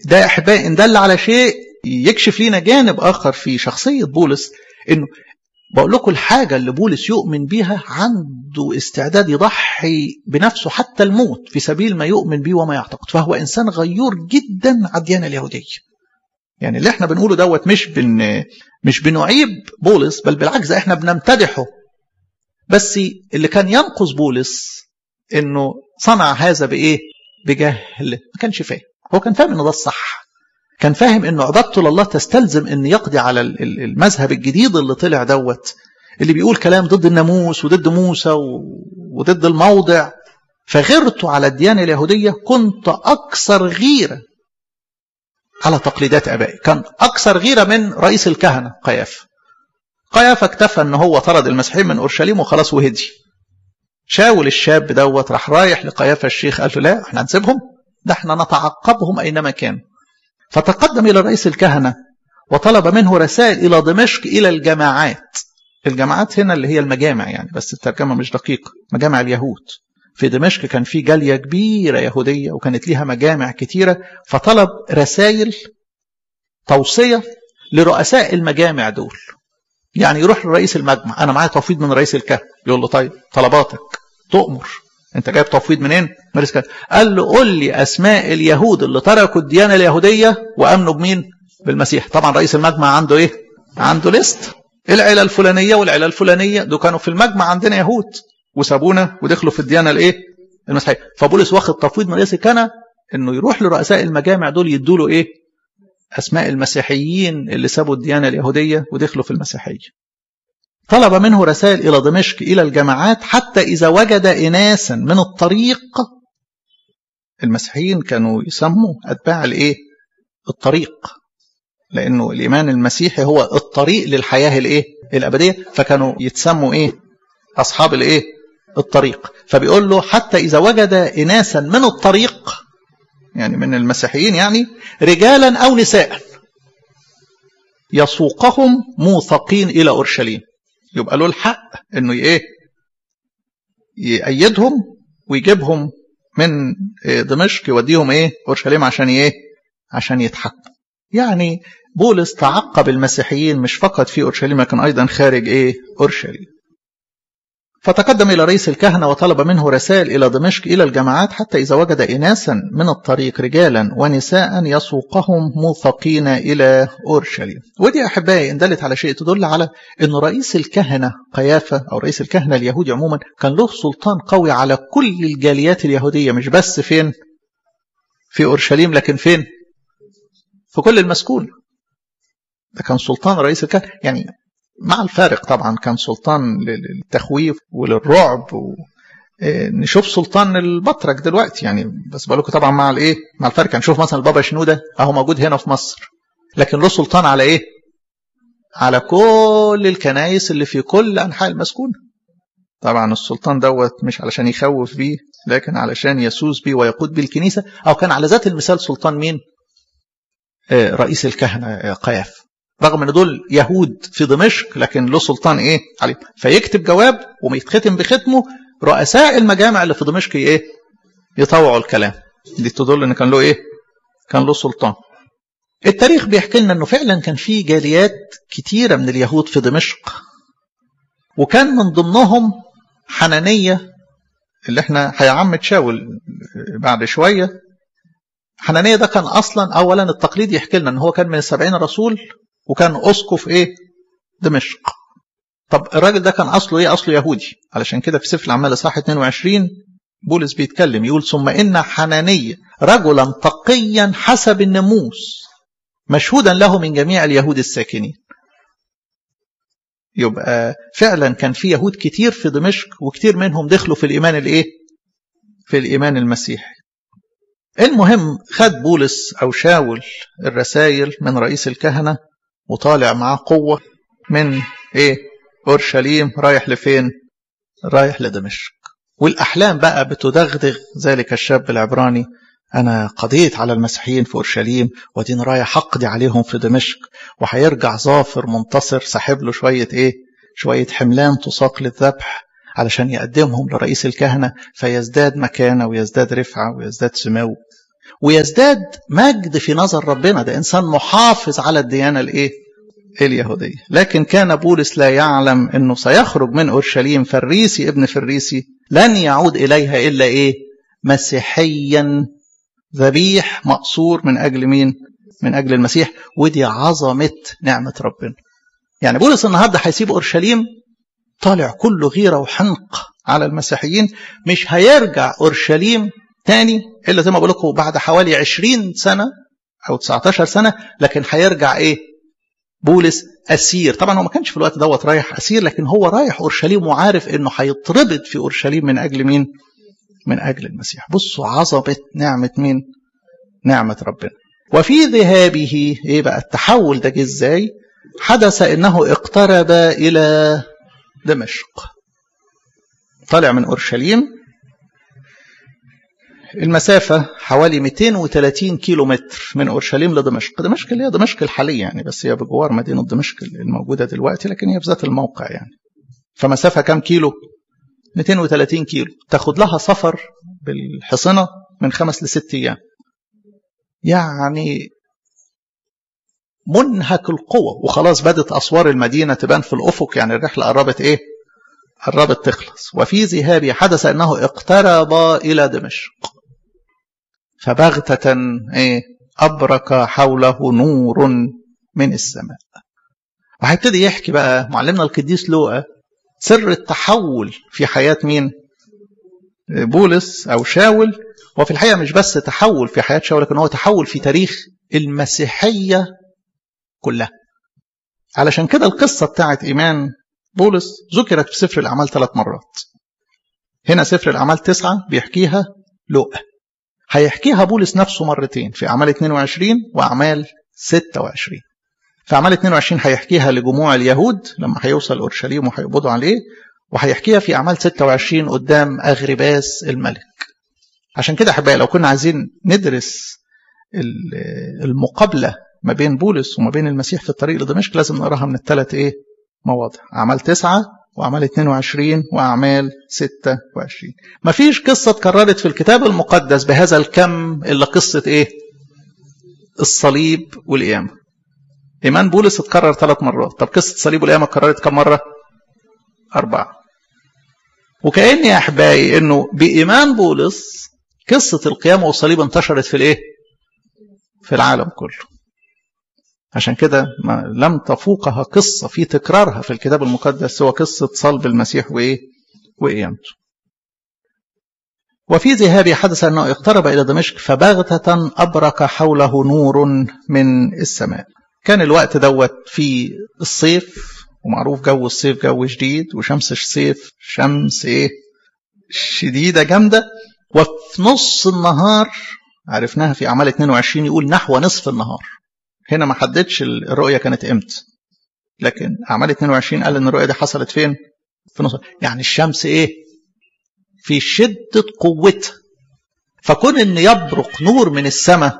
ده احبائي ان دل على شيء يكشف لينا جانب اخر في شخصيه بولس انه بقول لكم الحاجه اللي بولس يؤمن بيها عنده استعداد يضحي بنفسه حتى الموت في سبيل ما يؤمن به وما يعتقد فهو انسان غيور جدا على الديانه اليهوديه يعني اللي احنا بنقوله دوت مش بن مش بنعيب بولس بل بالعكس احنا بنمتدحه بس اللي كان ينقص بولس انه صنع هذا بايه بجهل ما كانش فاهم هو كان فاهم ان ده الصح كان فاهم ان عبادته لله تستلزم ان يقضي على المذهب الجديد اللي طلع دوت اللي بيقول كلام ضد الناموس وضد موسى وضد الموضع فغيرته على الديانة اليهودية كنت أكثر غيرة على تقليدات أبائي كان أكثر غيرة من رئيس الكهنة قياف قياف اكتفى ان هو طرد المسيحيين من اورشليم وخلاص وهدي شاول الشاب دوت راح رايح لقيافه الشيخ قال له لا احنا هنسيبهم ده احنا نتعقبهم اينما كان فتقدم الى رئيس الكهنه وطلب منه رسائل الى دمشق الى الجماعات الجماعات هنا اللي هي المجامع يعني بس الترجمه مش دقيقه مجامع اليهود في دمشق كان في جاليه كبيره يهوديه وكانت ليها مجامع كتيره فطلب رسائل توصيه لرؤساء المجامع دول يعني يروح لرئيس المجمع انا معايا تفويض من رئيس الكهنه يقول له طيب طلباتك تؤمر انت جايب تفويض منين؟ من رئيس الكهنه قال له قول لي اسماء اليهود اللي تركوا الديانه اليهوديه وامنوا بمين؟ بالمسيح طبعا رئيس المجمع عنده ايه؟ عنده ليست العيله الفلانيه والعيله الفلانيه دول كانوا في المجمع عندنا يهود وسابونا ودخلوا في الديانه الايه؟ المسيحيه فبولس واخد تفويض من رئيس الكهنه انه يروح لرؤساء المجامع دول يدوا له ايه؟ أسماء المسيحيين اللي سابوا الديانة اليهودية ودخلوا في المسيحية طلب منه رسائل إلى دمشق إلى الجماعات حتى إذا وجد إناسا من الطريق المسيحيين كانوا يسموا أتباع الإيه؟ الطريق لأنه الإيمان المسيحي هو الطريق للحياة الإيه؟ الأبدية فكانوا يتسموا إيه؟ أصحاب الإيه؟ الطريق فبيقول له حتى إذا وجد إناسا من الطريق يعني من المسيحيين يعني رجالا أو نساء يسوقهم موثقين إلى أورشليم يبقى له الحق أنه إيه يأيدهم ويجيبهم من دمشق يوديهم إيه أورشليم عشان إيه عشان يتحكموا يعني بولس تعقب المسيحيين مش فقط في أورشليم لكن أيضا خارج إيه أورشليم فتقدم إلى رئيس الكهنة وطلب منه رسائل إلى دمشق إلى الجماعات حتى إذا وجد إناسا من الطريق رجالا ونساء يسوقهم موثقين إلى أورشليم ودي أحبائي إن دلت على شيء تدل على أن رئيس الكهنة قيافة أو رئيس الكهنة اليهودي عموما كان له سلطان قوي على كل الجاليات اليهودية مش بس فين في أورشليم لكن فين في كل المسكون ده كان سلطان رئيس الكهنة يعني مع الفارق طبعا كان سلطان للتخويف وللرعب و... نشوف سلطان البطرك دلوقتي يعني بس بقول لكم طبعا مع الايه مع الفرق يعني نشوف مثلا البابا شنوده اهو موجود هنا في مصر لكن له سلطان على ايه على كل الكنايس اللي في كل انحاء المسكونه طبعا السلطان دوت مش علشان يخوف بيه لكن علشان يسوس بيه ويقود بيه الكنيسه او كان على ذات المثال سلطان مين آه رئيس الكهنه قياف رغم ان دول يهود في دمشق لكن له سلطان ايه عليه فيكتب جواب ويتختم بختمه رؤساء المجامع اللي في دمشق ايه يطوعوا الكلام دي تدل ان كان له ايه كان له سلطان التاريخ بيحكي لنا انه فعلا كان في جاليات كتيره من اليهود في دمشق وكان من ضمنهم حنانيه اللي احنا هيعم تشاول بعد شويه حنانيه ده كان اصلا اولا التقليد يحكي لنا ان هو كان من السبعين رسول وكان اسقف ايه دمشق طب الراجل ده كان اصله ايه اصله يهودي علشان كده في سفر الاعمال اصحاح 22 بولس بيتكلم يقول ثم ان حنانية رجلا تقيا حسب الناموس مشهودا له من جميع اليهود الساكنين يبقى فعلا كان في يهود كتير في دمشق وكتير منهم دخلوا في الايمان الايه في الايمان المسيحي المهم خد بولس او شاول الرسائل من رئيس الكهنه وطالع معاه قوة من إيه أورشليم رايح لفين رايح لدمشق والأحلام بقى بتدغدغ ذلك الشاب العبراني أنا قضيت على المسيحيين في أورشليم ودين رايح أقضي عليهم في دمشق وهيرجع ظافر منتصر ساحب له شوية إيه شوية حملان تساق للذبح علشان يقدمهم لرئيس الكهنة فيزداد مكانة ويزداد رفعة ويزداد سمو ويزداد مجد في نظر ربنا ده إنسان محافظ على الديانة الإيه؟ اليهودية لكن كان بولس لا يعلم أنه سيخرج من أورشليم فريسي ابن فريسي لن يعود إليها إلا إيه؟ مسيحيا ذبيح مقصور من أجل مين؟ من أجل المسيح ودي عظمة نعمة ربنا يعني بولس النهاردة هيسيب أورشليم طالع كله غيرة وحنق على المسيحيين مش هيرجع أورشليم تاني إلا زي ما بقول لكم بعد حوالي 20 سنة أو 19 سنة لكن هيرجع إيه بولس أسير طبعا هو ما كانش في الوقت دوت رايح أسير لكن هو رايح أورشليم وعارف إنه هيتربط في أورشليم من أجل مين من أجل المسيح بصوا عظمة نعمة مين نعمة ربنا وفي ذهابه ايه بقى التحول ده جه ازاي حدث انه اقترب الى دمشق طالع من اورشليم المسافة حوالي 230 كيلو متر من أورشليم لدمشق دمشق اللي هي دمشق الحالية يعني بس هي بجوار مدينة دمشق الموجودة دلوقتي لكن هي في ذات الموقع يعني فمسافة كام كيلو 230 كيلو تاخد لها سفر بالحصنة من خمس لست أيام يعني منهك القوة وخلاص بدت أسوار المدينة تبان في الأفق يعني الرحلة قربت إيه قربت تخلص وفي ذهابه حدث أنه اقترب إلى دمشق فبغتة إيه أبرك حوله نور من السماء وهيبتدي يحكي بقى معلمنا القديس لوقا سر التحول في حياة مين بولس أو شاول وفي الحقيقة مش بس تحول في حياة شاول لكن هو تحول في تاريخ المسيحية كلها علشان كده القصة بتاعت إيمان بولس ذكرت في سفر الأعمال ثلاث مرات هنا سفر الأعمال تسعة بيحكيها لوقا هيحكيها بولس نفسه مرتين في أعمال 22 وأعمال 26 في أعمال 22 هيحكيها لجموع اليهود لما هيوصل أورشليم وهيقبضوا عليه وهيحكيها في أعمال 26 قدام أغرباس الملك عشان كده أحبائي لو كنا عايزين ندرس المقابلة ما بين بولس وما بين المسيح في الطريق لدمشق لازم نقراها من الثلاث إيه مواضع أعمال تسعة وأعمال 22 وأعمال 26 مفيش قصة اتكررت في الكتاب المقدس بهذا الكم إلا قصة إيه الصليب والقيامة إيمان بولس اتكرر ثلاث مرات طب قصة الصليب والقيامة اتكررت كم مرة أربعة وكأن يا أحبائي إنه بإيمان بولس قصة القيامة والصليب انتشرت في الإيه في العالم كله عشان كده لم تفوقها قصة في تكرارها في الكتاب المقدس سوى قصة صلب المسيح وإيه وقيامته وفي ذهابه حدث أنه اقترب إلى دمشق فبغتة أبرك حوله نور من السماء كان الوقت دوت في الصيف ومعروف جو الصيف جو شديد وشمس الصيف شمس ايه شديدة جامدة وفي نص النهار عرفناها في أعمال 22 يقول نحو نصف النهار هنا ما حددش الرؤية كانت امتى لكن أعمال 22 قال إن الرؤية دي حصلت فين في نص يعني الشمس ايه في شدة قوتها فكون ان يبرق نور من السماء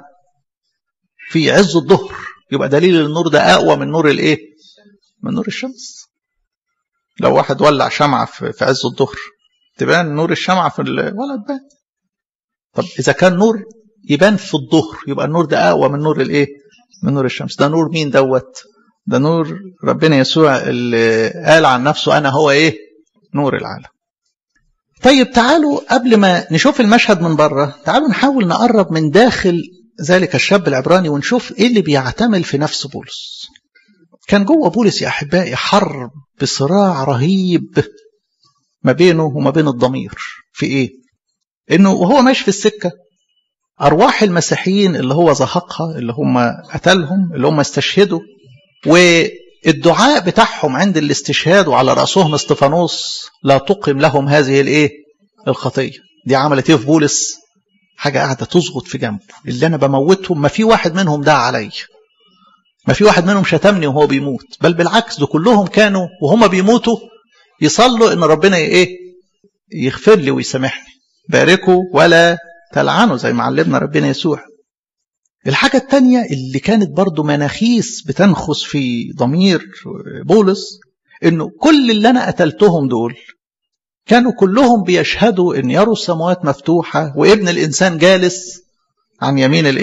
في عز الظهر يبقى دليل النور ده اقوى من نور الايه من نور الشمس لو واحد ولع شمعة في عز الظهر تبان نور الشمعة في ولا تبان طب إذا كان نور يبان في الظهر يبقى النور ده أقوى من نور الإيه؟ من نور الشمس ده نور مين دوت؟ ده نور ربنا يسوع اللي قال عن نفسه أنا هو إيه؟ نور العالم طيب تعالوا قبل ما نشوف المشهد من بره تعالوا نحاول نقرب من داخل ذلك الشاب العبراني ونشوف ايه اللي بيعتمل في نفس بولس كان جوه بولس يا احبائي حرب بصراع رهيب ما بينه وما بين الضمير في ايه انه وهو ماشي في السكه ارواح المسيحيين اللي هو زهقها اللي هم قتلهم اللي هم استشهدوا والدعاء بتاعهم عند الاستشهاد وعلى راسهم استفانوس لا تقم لهم هذه الايه الخطيه دي عملت ايه في بولس حاجه قاعده تزغط في جنبه اللي انا بموتهم ما في واحد منهم دعا عليا ما في واحد منهم شتمني وهو بيموت بل بالعكس ده كلهم كانوا وهم بيموتوا يصلوا ان ربنا ايه يغفر لي ويسامحني باركوا ولا تلعنوا زي ما علمنا ربنا يسوع الحاجة التانية اللي كانت برضو مناخيس بتنخس في ضمير بولس انه كل اللي انا قتلتهم دول كانوا كلهم بيشهدوا ان يروا السماوات مفتوحة وابن الانسان جالس عن يمين